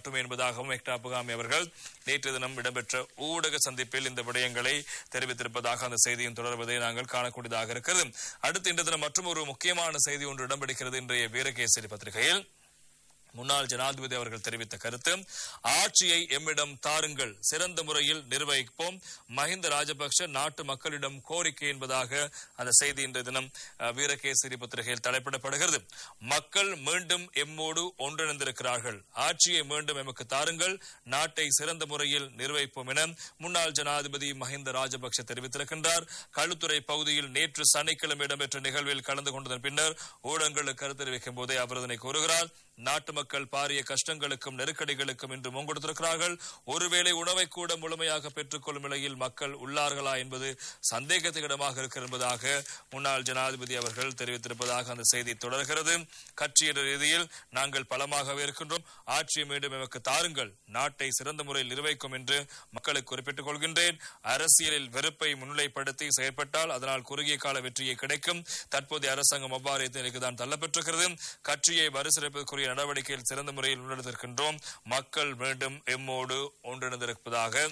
மட்டுமே என்பதாகவும் எக்டா புகாமி அவர்கள் நேற்று தினம் இடம்பெற்ற ஊடக சந்திப்பில் இந்த விடயங்களை தெரிவித்திருப்பதாக அந்த செய்தியும் தொடர்வதை நாங்கள் காணக்கூடியதாக இருக்கிறது அடுத்து இன்று தினம் மற்றும் ஒரு முக்கியமான செய்தி ஒன்று இடம்பிடிக்கிறது இன்றைய வீரகேசரி பத்திரிகையில் முன்னாள் ஜனாதிபதி அவர்கள் தெரிவித்த கருத்து ஆட்சியை எம்மிடம் தாருங்கள் சிறந்த முறையில் நிர்வகிப்போம் மஹிந்த ராஜபக்ஷ நாட்டு மக்களிடம் கோரிக்கை என்பதாக அந்த செய்தி இன்றைய தினம் அஹ், வீரகேசரி பத்திரிகையில் தலைப்பிடப்படுகிறது மக்கள் மீண்டும் எம்மோடு ஒன்றிணைந்திருக்கிறார்கள் ஆட்சியை மீண்டும் எமக்கு தாருங்கள் நாட்டை சிறந்த முறையில் நிர்வகிப்போம் என முன்னாள் ஜனாதிபதி மஹிந்த ராஜபக்ஷ தெரிவித்திருக்கின்றார் களுத்துறை பகுதியில் நேற்று சனிக்கிழமை இடம்பெற்ற நிகழ்வில் கலந்து கொண்டதன் பின்னர் ஊடகங்களுக்கு கருத்து தெரிவிக்கும் போதே அவர் இதனை கூறுகிறார் நாட்டு மக்கள் பாரிய கஷ்டங்களுக்கும் நெருக்கடிகளுக்கும் இன்று முங்கொடுத்திருக்கிறார்கள் ஒருவேளை உணவை கூட முழுமையாக பெற்றுக்கொள்ளும் நிலையில் மக்கள் உள்ளார்களா என்பது சந்தேகத்துக்கு இடமாக இருக்கிறது என்பதாக முன்னாள் ஜனாதிபதி அவர்கள் தெரிவித்திருப்பதாக அந்த செய்தி தொடர்கிறது கட்சியின் ரீதியில் நாங்கள் பலமாகவே இருக்கின்றோம் ஆட்சியை மீண்டும் எமக்கு தாருங்கள் நாட்டை சிறந்த முறையில் நிர்வகிக்கும் என்று மக்களுக்கு குறிப்பிட்டுக் கொள்கின்றேன் அரசியலில் வெறுப்பை முன்னிலைப்படுத்தி செயற்பட்டால் அதனால் குறுகிய கால வெற்றியை கிடைக்கும் தற்போதைய அரசாங்கம் அவ்வாறு நிலைக்கு தான் தள்ளப்பட்டிருக்கிறது கட்சியை வரிசைப்பதற்குரிய நடவடிக்கையில் சிறந்த முறையில் முன்னெடுத்திருக்கின்றோம் மக்கள் மீண்டும் எம்மோடு ஒன்றிணைந்திருப்பதாக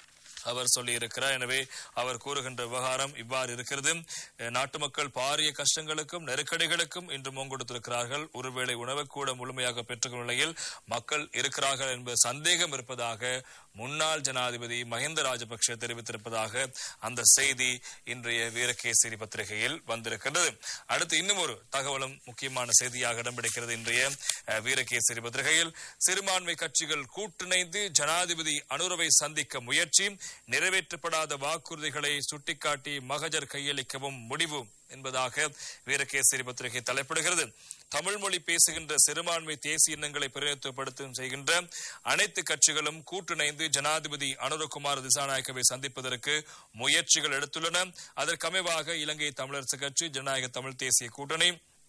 அவர் சொல்லியிருக்கிறார் எனவே அவர் கூறுகின்ற விவகாரம் இவ்வாறு இருக்கிறது அஹ், நாட்டு மக்கள் பாரிய கஷ்டங்களுக்கும் நெருக்கடிகளுக்கும் இன்று முன்கொடுத்திருக்கிறார்கள் ஒருவேளை உணவு கூட முழுமையாக பெற்றுக்கொள்ளும் நிலையில் மக்கள் இருக்கிறார்கள் என்பது சந்தேகம் இருப்பதாக முன்னாள் ஜனாதிபதி மஹிந்த ராஜபக்ஷ தெரிவித்திருப்பதாக அந்த செய்தி இன்றைய வீரகேசரி பத்திரிகையில் வந்திருக்கின்றது அடுத்து இன்னும் ஒரு தகவலும் முக்கியமான செய்தியாக இடம் பிடிக்கிறது இன்றைய அஹ், வீரகேசரி பத்திரிகையில் சிறுபான்மை கட்சிகள் கூட்டிணைந்து ஜனாதிபதி அனுரவை சந்திக்க முயற்சி நிறைவேற்றப்படாத வாக்குறுதிகளை சுட்டிக்காட்டி மகஜர் கையளிக்கவும் முடிவு என்பதாக வீரகேசரி பத்திரிகை தலைப்பிடுகிறது தமிழ் மொழி பேசுகின்ற சிறுபான்மை தேசிய இனங்களை பிரதிநிதித்துவப்படுத்தும் செய்கின்ற அனைத்து கட்சிகளும் கூட்டிணைந்து ஜனாதிபதி அனுரகுமார் திசாநாயக்கவை சந்திப்பதற்கு முயற்சிகள் எடுத்துள்ளன அதற்கமைவாக இலங்கை தமிழரசு கட்சி ஜனநாயக தமிழ் தேசிய கூட்டணி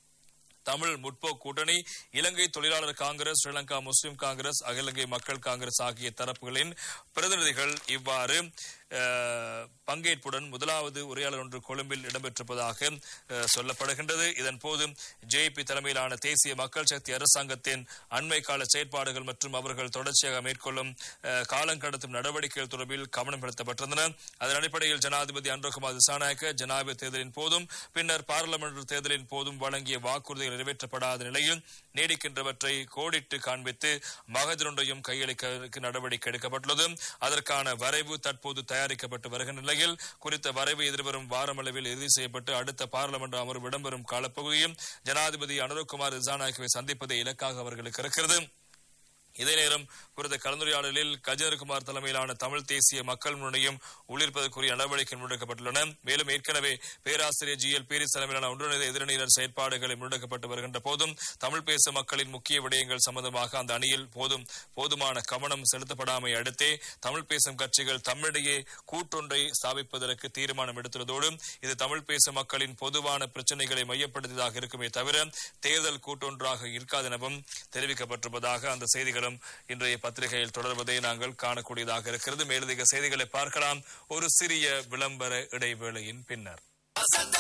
தமிழ் முற்போக்கு கூட்டணி இலங்கை தொழிலாளர் காங்கிரஸ் ஸ்ரீலங்கா முஸ்லிம் காங்கிரஸ் அகில இலங்கை மக்கள் காங்கிரஸ் ஆகிய தரப்புகளின் பிரதிநிதிகள் இவ்வாறு அஹ், பங்கேற்புடன் முதலாவது உரையாடல் ஒன்று கொழும்பில் இடம்பெற்றிருப்பதாக அஹ், சொல்லப்படுகின்றது இதன் போது ஜேபி தலைமையிலான தேசிய மக்கள் சக்தி அரசாங்கத்தின் அண்மை கால செயற்பாடுகள் மற்றும் அவர்கள் தொடர்ச்சியாக மேற்கொள்ளும் அஹ், காலங்கடத்தும் நடவடிக்கைகள் தொடர்பில் கவனம் செலுத்தப்பட்டிருந்தன அதன் அடிப்படையில் ஜனாதிபதி அன்ரகுமார் திசாநாயக்க ஜனாதிபதி தேர்தலின் போதும் பின்னர் பாராளுமன்ற தேர்தலின் போதும் வழங்கிய வாக்குறுதிகள் நிறைவேற்றப்படாத நிலையில் நீடிக்கின்றவற்றை கோடிட்டு காண்பித்து மகஜர் ஒன்றையும் கையளிக்க நடவடிக்கை எடுக்கப்பட்டுள்ளது அதற்கான வரைவு தற்போது தயாரிக்கப்பட்டு வருகின்ற நிலையில் குறித்த வரைவு எதிர்வரும் வாரமளவில் இறுதி செய்யப்பட்டு அடுத்த பாராளுமன்ற அமர்வு இடம்பெறும் காலப்பகுதியில் ஜனாதிபதி அனுரகுமார் திசாநாயக்கவை சந்திப்பதை இலக்காக அவர்களுக்கு இருக்கிறது இதே நேரம் குறித்த கலந்துரையாடலில் கஜேந்திரகுமார் தலைமையிலான தமிழ் தேசிய மக்கள் முன்னணியும் உள்ளிருப்பதற்குரிய நடவடிக்கை முன்னெடுக்கப்பட்டுள்ளன மேலும் ஏற்கனவே பேராசிரியர் ஜி எல் பீரிஸ் தலைமையிலான ஒன்றிணைந்த எதிரணியினர் செயற்பாடுகளை முன்னெடுக்கப்பட்டு வருகின்ற போதும் தமிழ் பேசும் மக்களின் முக்கிய விடயங்கள் சம்பந்தமாக அந்த அணியில் போதும் போதுமான கவனம் செலுத்தப்படாமை அடுத்தே தமிழ் பேசும் கட்சிகள் தம்மிடையே கூட்டொன்றை ஸ்தாபிப்பதற்கு தீர்மானம் எடுத்துள்ளதோடு இது தமிழ் பேசும் மக்களின் பொதுவான பிரச்சனைகளை மையப்படுத்தியதாக இருக்குமே தவிர தேர்தல் கூட்டொன்றாக இருக்காது எனவும் தெரிவிக்கப்பட்டிருப்பதாக அந்த செய்திகளும் இன்றைய பத்திரிகையில் தொடர்வதை நாங்கள் காணக்கூடியதாக இருக்கிறது மேலதிக செய்திகளை பார்க்கலாம் ஒரு சிறிய விளம்பர இடைவேளையின் பின்னர் வசந்த